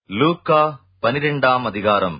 லூக்கா பனிரெண்டாம் அதிகாரம்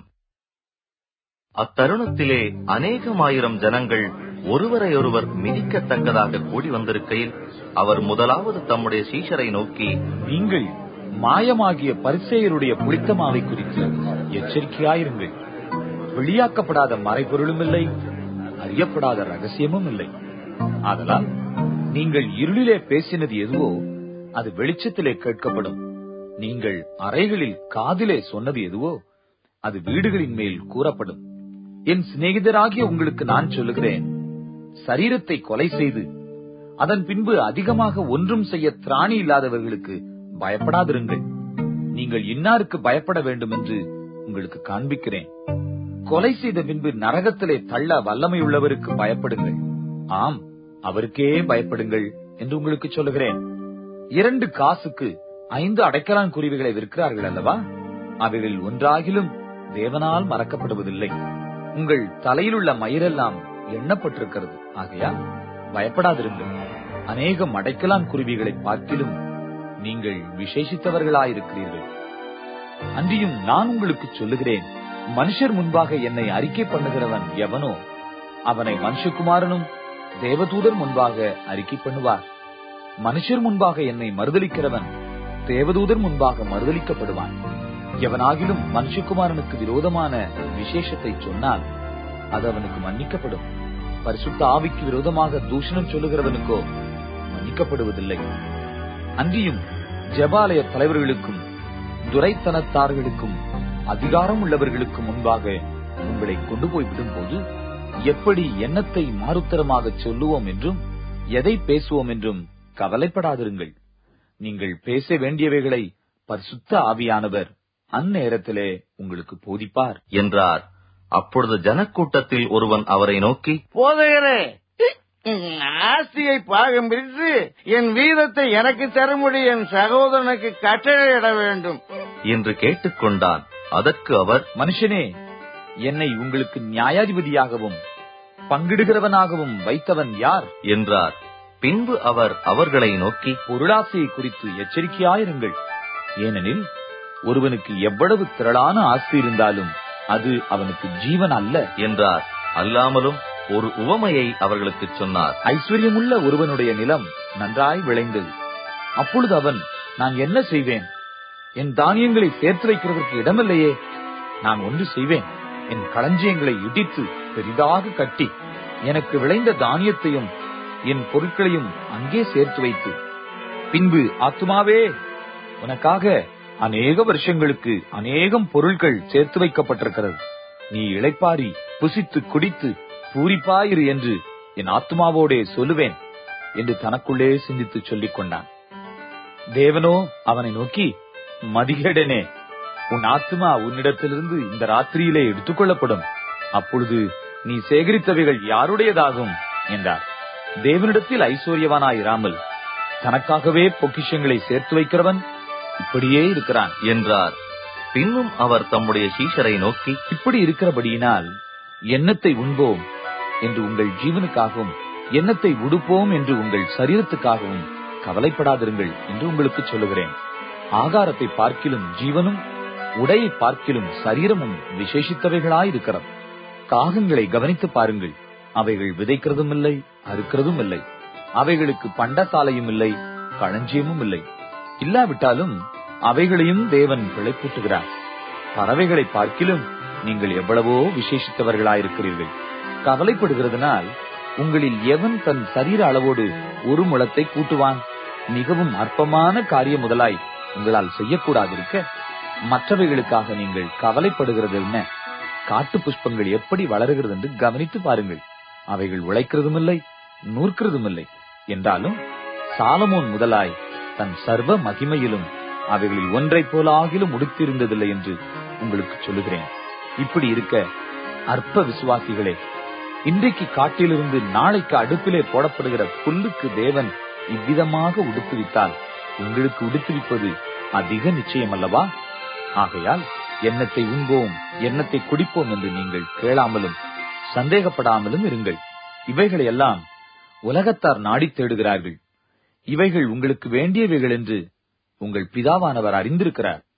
அத்தருணத்திலே அநேகமாயிரம் ஜனங்கள் ஒருவரையொருவர் மிதிக்கத்தக்கதாக கூடி வந்திருக்கையில் அவர் முதலாவது தம்முடைய சீஷரை நோக்கி நீங்கள் மாயமாகிய பரிசேயருடைய புளித்தமாவை குறித்து எச்சரிக்கையாயிருங்கள் வெளியாக்கப்படாத மறைபொருளும் இல்லை அறியப்படாத ரகசியமும் இல்லை ஆதலால் நீங்கள் இருளிலே பேசினது எதுவோ அது வெளிச்சத்திலே கேட்கப்படும் நீங்கள் அறைகளில் காதிலே சொன்னது எதுவோ அது வீடுகளின் மேல் கூறப்படும் என் சிநேகிதராகிய உங்களுக்கு நான் சொல்லுகிறேன் சரீரத்தை கொலை செய்து அதன் பின்பு அதிகமாக ஒன்றும் செய்ய திராணி இல்லாதவர்களுக்கு பயப்படாதிருங்கள் நீங்கள் இன்னாருக்கு பயப்பட வேண்டும் என்று உங்களுக்கு காண்பிக்கிறேன் கொலை செய்த பின்பு நரகத்திலே தள்ள வல்லமையுள்ளவருக்கு பயப்படுங்கள் ஆம் அவருக்கே பயப்படுங்கள் என்று உங்களுக்கு சொல்லுகிறேன் இரண்டு காசுக்கு ஐந்து அடைக்கலான் குருவிகளை விற்கிறார்கள் அல்லவா அவைகளில் ஒன்றாகிலும் தேவனால் மறக்கப்படுவதில்லை உங்கள் தலையில் உள்ள மயிரெல்லாம் எண்ணப்பட்டிருக்கிறது ஆகையால் பயப்படாதிருங்கள் அநேகம் அடைக்கலான் குருவிகளை பார்க்கிலும் நீங்கள் விசேஷித்தவர்களாயிருக்கிறீர்கள் அன்றியும் நான் உங்களுக்கு சொல்லுகிறேன் மனுஷர் முன்பாக என்னை அறிக்கை பண்ணுகிறவன் எவனோ அவனை மனுஷகுமாரனும் தேவதூதர் முன்பாக அறிக்கை பண்ணுவார் மனுஷர் முன்பாக என்னை மறுதலிக்கிறவன் தேவதூதர் முன்பாக மறுதலிக்கப்படுவான் எவனாகிலும் மனுஷகுமாரனுக்கு விரோதமான விசேஷத்தை சொன்னால் அது அவனுக்கு மன்னிக்கப்படும் பரிசுத்த ஆவிக்கு விரோதமாக தூஷணம் சொல்லுகிறவனுக்கோ மன்னிக்கப்படுவதில்லை அன்றியும் ஜபாலய தலைவர்களுக்கும் துரைத்தனத்தார்களுக்கும் அதிகாரம் உள்ளவர்களுக்கு முன்பாக உங்களை கொண்டு போய் விடும்போது எப்படி எண்ணத்தை மாறுத்தரமாக சொல்லுவோம் என்றும் எதை பேசுவோம் என்றும் கவலைப்படாதிருங்கள் நீங்கள் பேச வேண்டியவைகளை பரிசுத்த ஆவியானவர் அந்நேரத்திலே உங்களுக்கு போதிப்பார் என்றார் அப்பொழுது ஜனக்கூட்டத்தில் ஒருவன் அவரை நோக்கி போதகரே ஆஸ்தியை பாகம் பிரித்து என் வீதத்தை எனக்கு தரும்படி என் சகோதரனுக்கு கட்டளையிட வேண்டும் என்று கேட்டுக்கொண்டான் அதற்கு அவர் மனுஷனே என்னை உங்களுக்கு நியாயாதிபதியாகவும் பங்கிடுகிறவனாகவும் வைத்தவன் யார் என்றார் பின்பு அவர் அவர்களை நோக்கி பொருளாசையை குறித்து எச்சரிக்கையாயிருங்கள் ஏனெனில் ஒருவனுக்கு எவ்வளவு திரளான ஆஸ்தி இருந்தாலும் அது அவனுக்கு ஜீவன் அல்ல என்றார் அல்லாமலும் ஒரு உவமையை அவர்களுக்கு சொன்னார் ஐஸ்வர்யமுள்ள ஒருவனுடைய நிலம் நன்றாய் விளைந்தது அப்பொழுது அவன் நான் என்ன செய்வேன் என் தானியங்களை சேர்த்து வைக்கிறதற்கு இடமில்லையே நான் ஒன்று செய்வேன் என் களஞ்சியங்களை இடித்து பெரிதாக கட்டி எனக்கு விளைந்த தானியத்தையும் என் பொருட்களையும் அங்கே சேர்த்து வைத்து பின்பு ஆத்துமாவே உனக்காக அநேக வருஷங்களுக்கு அநேகம் பொருட்கள் சேர்த்து வைக்கப்பட்டிருக்கிறது நீ இளைப்பாரி புசித்து குடித்து பூரிப்பாயிரு என்று என் ஆத்மாவோடே சொல்லுவேன் என்று தனக்குள்ளே சிந்தித்து சொல்லிக் கொண்டான் தேவனோ அவனை நோக்கி மதிகேடனே உன் ஆத்மா உன்னிடத்திலிருந்து இந்த ராத்திரியிலே எடுத்துக்கொள்ளப்படும் அப்பொழுது நீ சேகரித்தவைகள் யாருடையதாகும் என்றார் தேவனிடத்தில் ஐஸ்வர்யவானாயிராமல் தனக்காகவே பொக்கிஷங்களை சேர்த்து வைக்கிறவன் இப்படியே இருக்கிறான் என்றார் பின்னும் அவர் தம்முடைய சீஷரை நோக்கி இப்படி இருக்கிறபடியினால் எண்ணத்தை உண்போம் என்று உங்கள் ஜீவனுக்காகவும் எண்ணத்தை உடுப்போம் என்று உங்கள் சரீரத்துக்காகவும் கவலைப்படாதிருங்கள் என்று உங்களுக்கு சொல்லுகிறேன் ஆகாரத்தை பார்க்கிலும் ஜீவனும் உடையை பார்க்கிலும் சரீரமும் விசேஷித்தவைகளாயிருக்கிறது காகங்களை கவனித்து பாருங்கள் அவைகள் விதைக்கிறதும் இல்லை அறுக்கிறதும் இல்லை அவைகளுக்கு பண்டசாலையும் இல்லை களஞ்சியமும் இல்லை இல்லாவிட்டாலும் அவைகளையும் தேவன் பிழைப்பூட்டுகிறார் பறவைகளை பார்க்கிலும் நீங்கள் எவ்வளவோ விசேஷித்தவர்களாயிருக்கிறீர்கள் கவலைப்படுகிறதுனால் உங்களில் எவன் தன் சரீர அளவோடு ஒரு முளத்தை கூட்டுவான் மிகவும் அற்பமான காரியம் முதலாய் உங்களால் செய்யக்கூடாதிருக்க மற்றவைகளுக்காக நீங்கள் கவலைப்படுகிறது என்ன காட்டு புஷ்பங்கள் எப்படி வளருகிறது என்று கவனித்து பாருங்கள் அவைகள் உழைக்கிறதும் இல்லை நூற்கிறதும் இல்லை என்றாலும் சாலமோன் முதலாய் தன் சர்வ மகிமையிலும் அவைகளில் ஒன்றைப் போல ஆகிலும் உடுத்திருந்ததில்லை என்று உங்களுக்கு சொல்லுகிறேன் இப்படி இருக்க அற்ப விசுவாசிகளே இன்றைக்கு காட்டிலிருந்து நாளைக்கு அடுப்பிலே போடப்படுகிற புல்லுக்கு தேவன் இவ்விதமாக உடுத்துவித்தால் உங்களுக்கு உடுத்துவிப்பது அதிக நிச்சயம் அல்லவா ஆகையால் எண்ணத்தை உண்போம் எண்ணத்தை குடிப்போம் என்று நீங்கள் கேளாமலும் சந்தேகப்படாமலும் இருங்கள் இவைகளை எல்லாம் உலகத்தார் நாடித் தேடுகிறார்கள் இவைகள் உங்களுக்கு வேண்டியவைகள் என்று உங்கள் பிதாவானவர் அறிந்திருக்கிறார்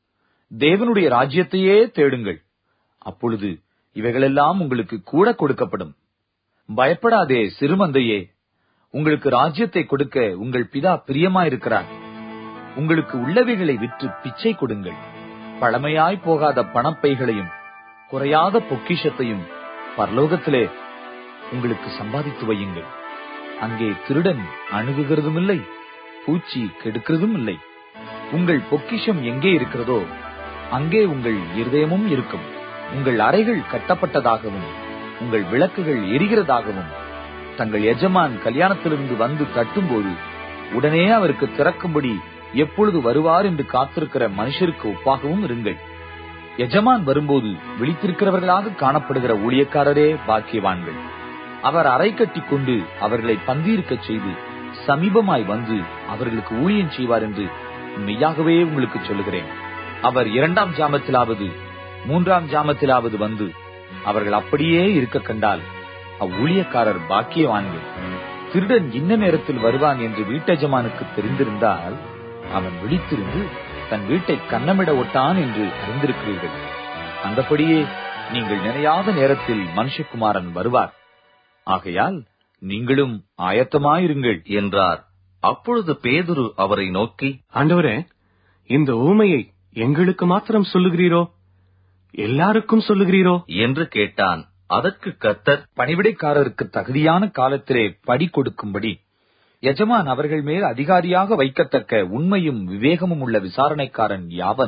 தேவனுடைய ராஜ்யத்தையே தேடுங்கள் அப்பொழுது இவைகளெல்லாம் உங்களுக்கு கூட கொடுக்கப்படும் பயப்படாதே சிறுமந்தையே உங்களுக்கு ராஜ்யத்தை கொடுக்க உங்கள் பிதா பிரியமாயிருக்கிறார் உங்களுக்கு உள்ளவைகளை விற்று பிச்சை கொடுங்கள் பழமையாய் போகாத பணப்பைகளையும் குறையாத பொக்கிஷத்தையும் பரலோகத்திலே உங்களுக்கு சம்பாதித்து வையுங்கள் அங்கே திருடன் அணுகுகிறதும் இல்லை பூச்சி கெடுக்கிறதும் இல்லை உங்கள் பொக்கிஷம் எங்கே இருக்கிறதோ அங்கே உங்கள் இருதயமும் இருக்கும் உங்கள் அறைகள் கட்டப்பட்டதாகவும் உங்கள் விளக்குகள் எரிகிறதாகவும் தங்கள் எஜமான் கல்யாணத்திலிருந்து வந்து தட்டும்போது உடனே அவருக்கு திறக்கும்படி எப்பொழுது வருவார் என்று காத்திருக்கிற மனுஷருக்கு ஒப்பாகவும் இருங்கள் எஜமான் வரும்போது விழித்திருக்கிறவர்களாக காணப்படுகிற ஊழியக்காரரே பாக்கியவான்கள் அவர் அறை கட்டிக் கொண்டு அவர்களை பந்தியிருக்கச் செய்து சமீபமாய் வந்து அவர்களுக்கு ஊழியம் செய்வார் என்று மெய்யாகவே உங்களுக்கு சொல்லுகிறேன் அவர் இரண்டாம் ஜாமத்திலாவது மூன்றாம் ஜாமத்திலாவது வந்து அவர்கள் அப்படியே இருக்க கண்டால் அவ்வூழியக்காரர் பாக்கியவான்கள் திருடன் இன்ன நேரத்தில் வருவான் என்று வீட்டெஜமானுக்கு தெரிந்திருந்தால் அவன் விழித்திருந்து தன் வீட்டை கன்னமிட ஒட்டான் என்று அறிந்திருக்கிறீர்கள் அந்தபடியே நீங்கள் நினையாத நேரத்தில் மனுஷகுமாரன் வருவார் ஆகையால் நீங்களும் ஆயத்தமாயிருங்கள் என்றார் அப்பொழுது பேதுரு அவரை நோக்கி ஆண்டவரே இந்த ஊமையை எங்களுக்கு மாத்திரம் சொல்லுகிறீரோ எல்லாருக்கும் சொல்லுகிறீரோ என்று கேட்டான் அதற்கு கர்த்தர் பணிவிடைக்காரருக்கு தகுதியான காலத்திலே படி கொடுக்கும்படி எஜமான் அவர்கள் மேல் அதிகாரியாக வைக்கத்தக்க உண்மையும் விவேகமும் உள்ள விசாரணைக்காரன் யாவன்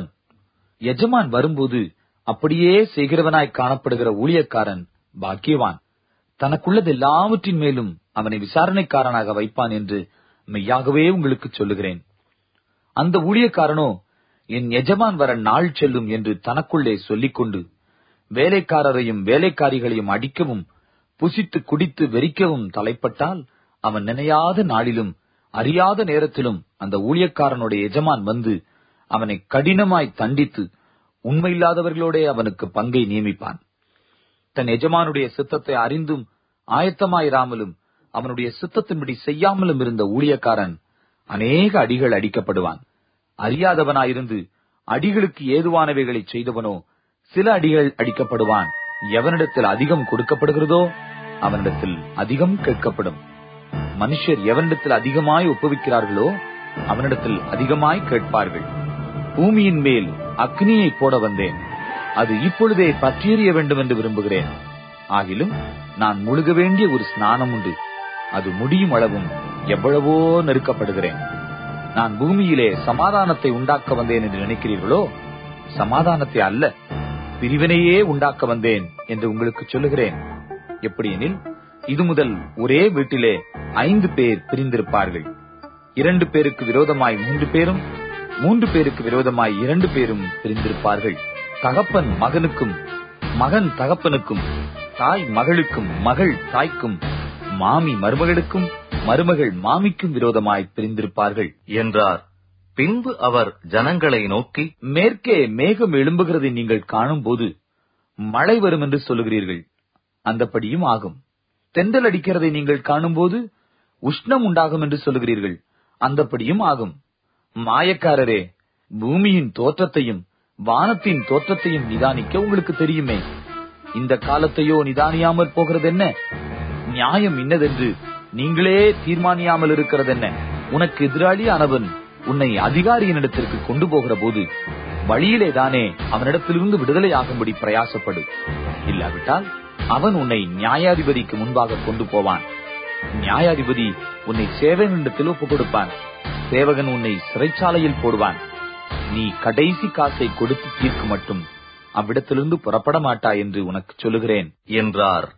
எஜமான் வரும்போது அப்படியே செய்கிறவனாய் காணப்படுகிற ஊழியக்காரன் பாக்கியவான் தனக்குள்ளது எல்லாவற்றின் மேலும் அவனை விசாரணைக்காரனாக வைப்பான் என்று மெய்யாகவே உங்களுக்கு சொல்லுகிறேன் அந்த ஊழியக்காரனோ என் எஜமான் வர நாள் செல்லும் என்று தனக்குள்ளே சொல்லிக்கொண்டு வேலைக்காரரையும் வேலைக்காரிகளையும் அடிக்கவும் புசித்து குடித்து வெறிக்கவும் தலைப்பட்டால் அவன் நினையாத நாளிலும் அறியாத நேரத்திலும் அந்த ஊழியக்காரனுடைய எஜமான் வந்து அவனை கடினமாய் தண்டித்து உண்மையில்லாதவர்களோடே அவனுக்கு பங்கை நியமிப்பான் தன் எஜமானுடைய சித்தத்தை அறிந்தும் ஆயத்தமாயிராமலும் அவனுடைய சித்தத்தின்படி செய்யாமலும் இருந்த ஊழியக்காரன் அநேக அடிகள் அடிக்கப்படுவான் அறியாதவனாயிருந்து அடிகளுக்கு ஏதுவானவைகளை செய்தவனோ சில அடிகள் அடிக்கப்படுவான் எவனிடத்தில் அதிகம் கொடுக்கப்படுகிறதோ அவனிடத்தில் அதிகம் கேட்கப்படும் மனுஷர் எவனிடத்தில் அதிகமாய் ஒப்புவிக்கிறார்களோ அவனிடத்தில் அதிகமாய் கேட்பார்கள் பூமியின் மேல் அக்னியை போட வந்தேன் அது இப்பொழுதே பற்றியறிய வேண்டும் என்று விரும்புகிறேன் ஆகிலும் நான் முழுக வேண்டிய ஒரு ஸ்நானம் உண்டு அது முடியும் அளவும் எவ்வளவோ நெருக்கப்படுகிறேன் நான் பூமியிலே சமாதானத்தை உண்டாக்க வந்தேன் என்று நினைக்கிறீர்களோ சமாதானத்தை அல்ல பிரிவினையே உண்டாக்க வந்தேன் என்று உங்களுக்கு சொல்லுகிறேன் எப்படியெனில் இது முதல் ஒரே வீட்டிலே ஐந்து பேர் பிரிந்திருப்பார்கள் இரண்டு பேருக்கு விரோதமாய் மூன்று பேரும் மூன்று பேருக்கு விரோதமாய் இரண்டு பேரும் பிரிந்திருப்பார்கள் தகப்பன் மகனுக்கும் மகன் தகப்பனுக்கும் தாய் மகளுக்கும் மகள் தாய்க்கும் மாமி மருமகளுக்கும் மருமகள் மாமிக்கும் விரோதமாய் பிரிந்திருப்பார்கள் என்றார் பின்பு அவர் ஜனங்களை நோக்கி மேற்கே மேகம் எழும்புகிறதை நீங்கள் காணும்போது மழை வரும் என்று சொல்லுகிறீர்கள் அந்தப்படியும் ஆகும் தென்றல் அடிக்கிறதை நீங்கள் காணும்போது உஷ்ணம் உண்டாகும் என்று சொல்லுகிறீர்கள் அந்தப்படியும் ஆகும் மாயக்காரரே பூமியின் தோற்றத்தையும் வானத்தின் தோற்றத்தையும் நிதானிக்க உங்களுக்கு தெரியுமே இந்த காலத்தையோ நிதானியாமல் போகிறது என்ன நியாயம் இன்னதென்று நீங்களே தீர்மானியாமல் இருக்கிறது என்ன உனக்கு எதிராளியானவன் உன்னை அதிகாரியினிடத்திற்கு கொண்டு போகிற போது வழியிலே தானே அவனிடத்திலிருந்து விடுதலை ஆகும்படி பிரயாசப்படு இல்லாவிட்டால் அவன் உன்னை நியாயாதிபதிக்கு முன்பாக கொண்டு போவான் நியாயாதிபதி உன்னை சேவகனிடத்தில் ஒப்புக் கொடுப்பான் சேவகன் உன்னை சிறைச்சாலையில் போடுவான் நீ கடைசி காசை கொடுத்து தீர்க்கு மட்டும் அவ்விடத்திலிருந்து புறப்பட மாட்டாய் என்று உனக்கு சொல்லுகிறேன் என்றார்